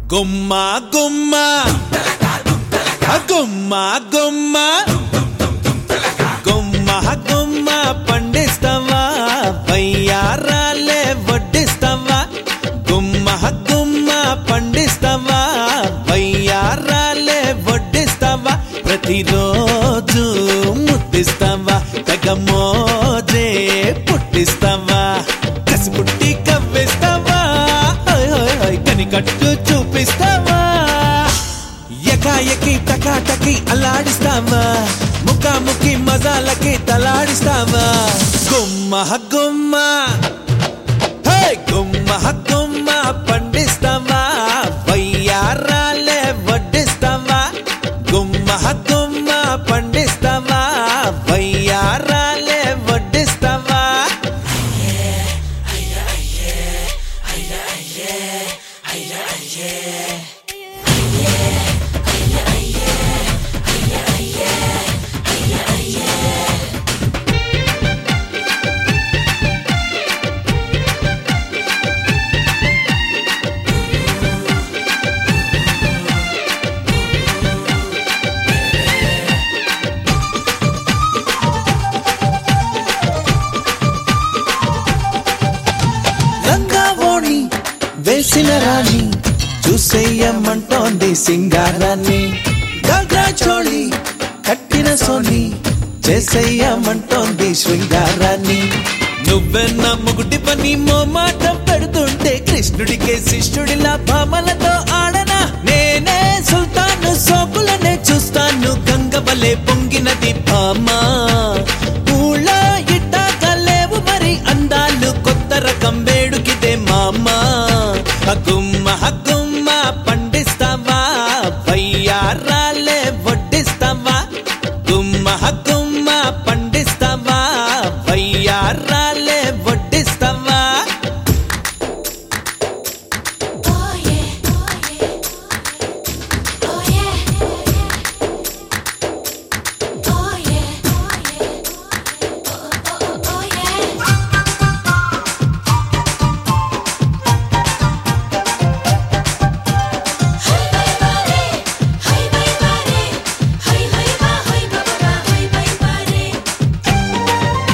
గుమ్మ గుమ్మ గుమ్మ గుమ్మ గుమ్మ గుమ్మ పండిస్తావా వయ్యారాలే వడ్డిస్తావా గుమ్మ గుమ్మ పండిస్తావా వయ్యారాలే వడ్డిస్తావా ప్రతిరోజు ముద్దిస్తావా తెగ మోజే పుట్టిస్తావా కసి పుట్టి కవ్విస్తావా హోయ్ హోయ్ హోయ్ కనికట్టు చూపిస్తావా ఎకాయకి టకాటకి అల్లాడిస్తావా ముఖాముఖి మజాలకి తలాడిస్తావా గుమ్మ గుమ్మ హే గుమ్మ గుమ్మ పండిస్తావా వయ్యారాలే వడ్డిస్తావా గుమ్మ గుమ్మ పండిస్తావా వయ్యారాలే వడ్డిస్తావా రంగావోణి వేసిన రాణి చూసేయమంటోంది సింగారాన్ని గగ్రా చోళి కట్టిన సోని చేసేయమంటోంది శృంగారాన్ని నువ్వెన్న ముగుటి పని మోమాటం పెడుతుంటే కృష్ణుడికే శిష్యుడిలా భామలతో ఆడనా నేనే సుల్తాను సోకులనే చూస్తాను గంగబలే పొంగినది భామా ఊళ్ళో ఇట్టాక లేవు మరి అందాలు కొత్త రకం వేడుకిదే మామా హగుమ్మ హగుమ్మ పండిస్తావా వయ్యారాలే వడ్డిస్తావా గుమ్మ హగుమ్మ పండిస్తావా వయ్యారాలే వడ్డిస్తావా Oh yeah, oh yeah, oh yeah, oh yeah, oh oh oh yeah. Hey bye bye, hey bye bye, hey hey ba hey ba ba ba hey bye bye.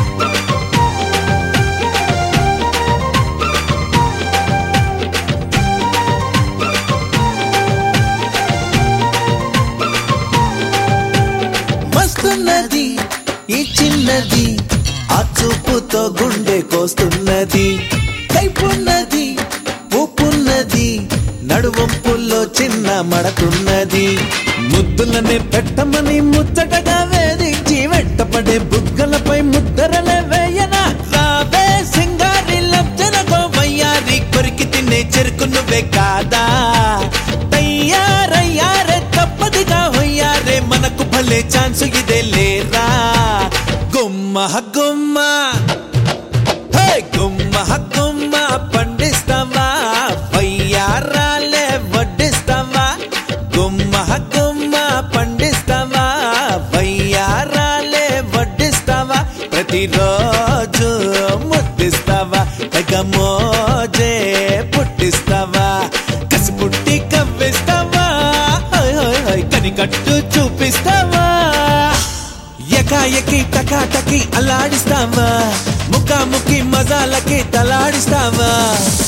మస్తున్నది ఈ చిన్నది ఆ చూపుతో గుండె కోస్తున్నది కైపున్నది ఊపున్నది నడువంపుల్లో చిన్న మడతున్నది ముద్దులనే పెట్టమని ముచ్చటగా వేధించి వెంటపడే బుగ్గలపై ముద్దరలే వేయనా రావే సింగారి లబ్జనగో వయ్యారి కొరికి తినే చెరుకు నువ్వే కాదా తయ్యారయ్యారే తప్పదిగా హొయ్యారే మనకు భలే ఛాన్స్ ఇదే లేరా గుమ్మ గుమ్మ హే గుమ్మ గుమ్మ పండిస్తావా వయ్యారాలే వడ్డిస్తావా గుమ్మ గుమ్మ పండిస్తావా వయ్యారాలే వడ్డిస్తావా ప్రతిరోజు ముద్దిస్తావా తెగ మోజే పుట్టిస్తావా కసి పుట్టి కవ్విస్తావా హోయ్ హోయ్ హోయ్ కనికట్టు చూపిస్తావా ఎకాయకి టకాటకి అల్లాడిస్తావా ముఖాముఖి మజాలకి తలాడిస్తావా